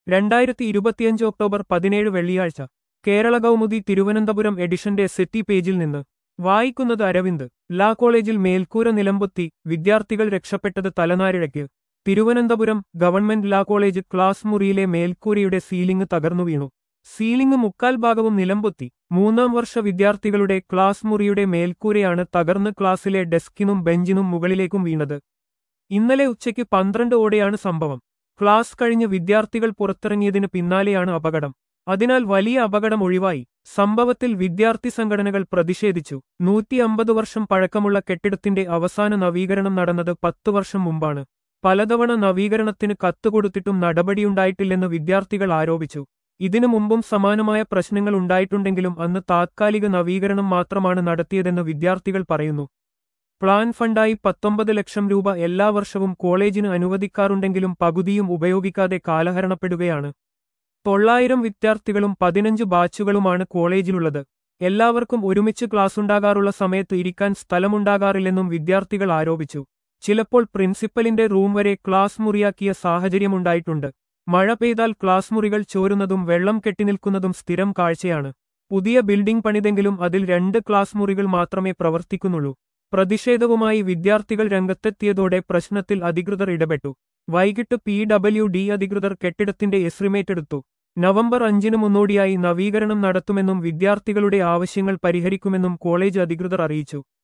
രണ്ടായിരത്തി ഇരുപത്തിയഞ്ച് ഒക്ടോബർ പതിനേഴ് വെള്ളിയാഴ്ച കേരള കൗമുദി തിരുവനന്തപുരം എഡിഷന്റെ സെറ്റി പേജിൽ നിന്ന് വായിക്കുന്നത് അരവിന്ദ് ലാ കോളേജിൽ മേൽക്കൂര നിലംപൊത്തി വിദ്യാർത്ഥികൾ രക്ഷപ്പെട്ടത് തലനാരിഴയ്ക്ക് Thiruvananthapuram government law college class മുറിയിലെ മേൽക്കൂരയുടെ സീലിംഗ് തകർന്നു വീണു സീലിംഗ് മുക്കാൽ ഭാഗവും നിലംപൊത്തി മൂന്നാം വർഷ വിദ്യാർത്ഥികളുടെ ക്ലാസ് മുറിയുടെ മേൽക്കൂരയാണ് തകർന്ന് ക്ലാസ്സിലെ ഡെസ്കിനും ബെഞ്ചിനും മുകളിലേക്കും വീണത് ഇന്നലെ ഉച്ചയ്ക്ക് പന്ത്രണ്ട് ഓടെയാണ് സംഭവം ക്ലാസ് കഴിഞ്ഞ് വിദ്യാർത്ഥികൾ പുറത്തിറങ്ങിയതിന് പിന്നാലെയാണ് അപകടം അതിനാൽ വലിയ അപകടം ഒഴിവായി സംഭവത്തിൽ വിദ്യാർത്ഥി സംഘടനകൾ പ്രതിഷേധിച്ചു നൂറ്റി അമ്പത് വർഷം പഴക്കമുള്ള കെട്ടിടത്തിന്റെ അവസാന നവീകരണം നടന്നത് പത്തു വർഷം മുമ്പാണ് പലതവണ നവീകരണത്തിന് കത്തുകൊടുത്തിട്ടും നടപടിയുണ്ടായിട്ടില്ലെന്ന് വിദ്യാർത്ഥികൾ ആരോപിച്ചു ഇതിനു മുമ്പും സമാനമായ പ്രശ്നങ്ങൾ ഉണ്ടായിട്ടുണ്ടെങ്കിലും അന്ന് താത്കാലിക നവീകരണം മാത്രമാണ് നടത്തിയതെന്ന് വിദ്യാർത്ഥികൾ പറയുന്നു പ്ലാൻ ഫണ്ടായി പത്തൊമ്പത് ലക്ഷം രൂപ എല്ലാ വർഷവും കോളേജിന് അനുവദിക്കാറുണ്ടെങ്കിലും പകുതിയും ഉപയോഗിക്കാതെ കാലഹരണപ്പെടുകയാണ് തൊള്ളായിരം വിദ്യാർത്ഥികളും പതിനഞ്ച് ബാച്ചുകളുമാണ് കോളേജിലുള്ളത് എല്ലാവർക്കും ഒരുമിച്ച് ക്ലാസ്സുണ്ടാകാറുള്ള സമയത്ത് ഇരിക്കാൻ സ്ഥലമുണ്ടാകാറില്ലെന്നും വിദ്യാർത്ഥികൾ ആരോപിച്ചു ചിലപ്പോൾ പ്രിൻസിപ്പലിന്റെ റൂം വരെ ക്ലാസ് മുറിയാക്കിയ സാഹചര്യമുണ്ടായിട്ടുണ്ട് മഴ പെയ്താൽ ക്ലാസ് മുറികൾ ചോരുന്നതും വെള്ളം കെട്ടിനിൽക്കുന്നതും സ്ഥിരം കാഴ്ചയാണ് പുതിയ ബിൽഡിംഗ് പണിതെങ്കിലും അതിൽ രണ്ട് ക്ലാസ് മുറികൾ മാത്രമേ പ്രവർത്തിക്കുന്നുള്ളൂ പ്രതിഷേധവുമായി വിദ്യാർത്ഥികൾ രംഗത്തെത്തിയതോടെ പ്രശ്നത്തിൽ അധികൃതർ ഇടപെട്ടു വൈകിട്ട് പി ഡബ്ല്യു ഡി അധികൃതർ കെട്ടിടത്തിന്റെ എസ്റ്റിമേറ്റ് എടുത്തു നവംബർ അഞ്ചിന് മുന്നോടിയായി നവീകരണം നടത്തുമെന്നും വിദ്യാർത്ഥികളുടെ ആവശ്യങ്ങൾ പരിഹരിക്കുമെന്നും കോളേജ് അധികൃതർ അറിയിച്ചു